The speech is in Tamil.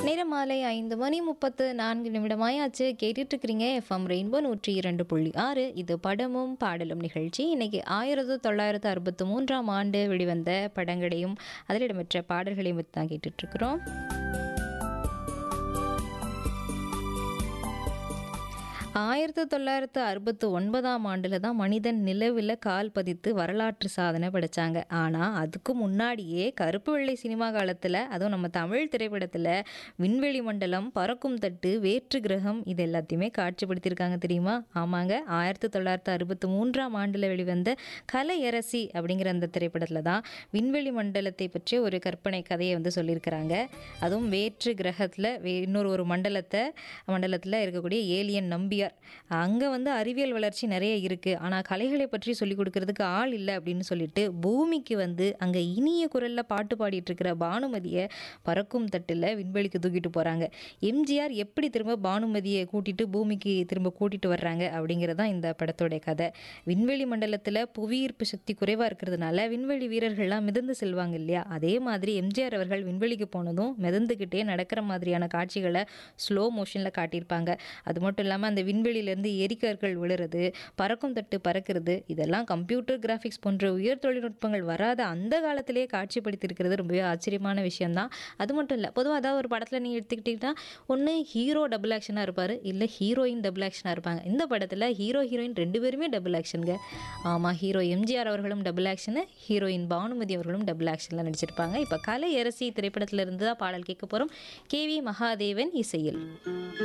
நேரம் மாலை ஐந்து மணி முப்பத்து நான்கு நிமிடமாயாச்சு கேட்டுட்டு இருக்கிறீங்க எஃப்எம் ரெயின்போ நூற்றி இரண்டு புள்ளி ஆறு இது படமும் பாடலும் நிகழ்ச்சி இன்னைக்கு ஆயிரத்து தொள்ளாயிரத்து அறுபத்து மூன்றாம் ஆண்டு வெளிவந்த படங்களையும் அதில் இடம்பெற்ற பாடல்களையும் பற்றி தான் கேட்டுட்டு இருக்கிறோம் ஆயிரத்தி தொள்ளாயிரத்து அறுபத்து ஒன்பதாம் ஆண்டில் தான் மனிதன் நிலவில் கால் பதித்து வரலாற்று சாதனை படைச்சாங்க ஆனால் அதுக்கு முன்னாடியே கருப்பு வெள்ளை சினிமா காலத்தில் அதுவும் நம்ம தமிழ் திரைப்படத்தில் விண்வெளி மண்டலம் பறக்கும் தட்டு வேற்று கிரகம் இது எல்லாத்தையுமே காட்சிப்படுத்தியிருக்காங்க தெரியுமா ஆமாங்க ஆயிரத்தி தொள்ளாயிரத்து அறுபத்து மூன்றாம் ஆண்டில் வெளிவந்த கலையரசி அப்படிங்கிற அந்த திரைப்படத்தில் தான் விண்வெளி மண்டலத்தை பற்றி ஒரு கற்பனை கதையை வந்து சொல்லியிருக்கிறாங்க அதுவும் வேற்று கிரகத்தில் இன்னொரு ஒரு மண்டலத்தை மண்டலத்தில் இருக்கக்கூடிய ஏலியன் நம்பியார் அங்கே வந்து அறிவியல் வளர்ச்சி நிறைய இருக்குது ஆனால் கலைகளை பற்றி சொல்லிக் கொடுக்கறதுக்கு ஆள் இல்லை அப்படின்னு சொல்லிட்டு பூமிக்கு வந்து அங்கே இனிய குரலில் பாட்டு பாடிட்டு இருக்கிற பானுமதியை பறக்கும் தட்டில் விண்வெளிக்கு தூக்கிட்டு போகிறாங்க எம்ஜிஆர் எப்படி திரும்ப பானுமதியை கூட்டிட்டு பூமிக்கு திரும்ப கூட்டிட்டு வர்றாங்க அப்படிங்கிறது தான் இந்த படத்தோடைய கதை விண்வெளி மண்டலத்தில் புவியீர்ப்பு சக்தி குறைவாக இருக்கிறதுனால விண்வெளி வீரர்கள்லாம் மிதந்து செல்வாங்க இல்லையா அதே மாதிரி எம்ஜிஆர் அவர்கள் விண்வெளிக்கு போனதும் மிதந்துக்கிட்டே நடக்கிற மாதிரியான காட்சிகளை ஸ்லோ மோஷனில் காட்டியிருப்பாங்க அது மட்டும் இல்லாமல் அந்த விண்வெளியிலேருந்து எரிக்கற்கள் விழுறது பறக்கும் தட்டு பறக்கிறது இதெல்லாம் கம்ப்யூட்டர் கிராஃபிக்ஸ் போன்ற உயர் தொழில்நுட்பங்கள் வராத அந்த காலத்திலேயே காட்சிப்படுத்தியிருக்கிறது ரொம்பவே ஆச்சரியமான விஷயம்தான் அது மட்டும் இல்லை பொதுவாக அதாவது ஒரு படத்தில் நீங்கள் எடுத்துக்கிட்டிங்கன்னா ஒன்று ஹீரோ டபுள் ஆக்ஷனாக இருப்பார் இல்லை ஹீரோயின் டபுள் ஆக்ஷனாக இருப்பாங்க இந்த படத்தில் ஹீரோ ஹீரோயின் ரெண்டு பேருமே டபுள் ஆக்ஷனுங்க ஆமாம் ஹீரோ எம்ஜிஆர் அவர்களும் டபுள் ஆக்ஷனு ஹீரோயின் பானுமதி அவர்களும் டபுள் ஆக்ஷனில் நடிச்சிருப்பாங்க இப்போ கலை அரசி திரைப்படத்தில் இருந்து தான் பாடல் கேட்க போகிறோம் கேவி மகாதேவன் இசையில்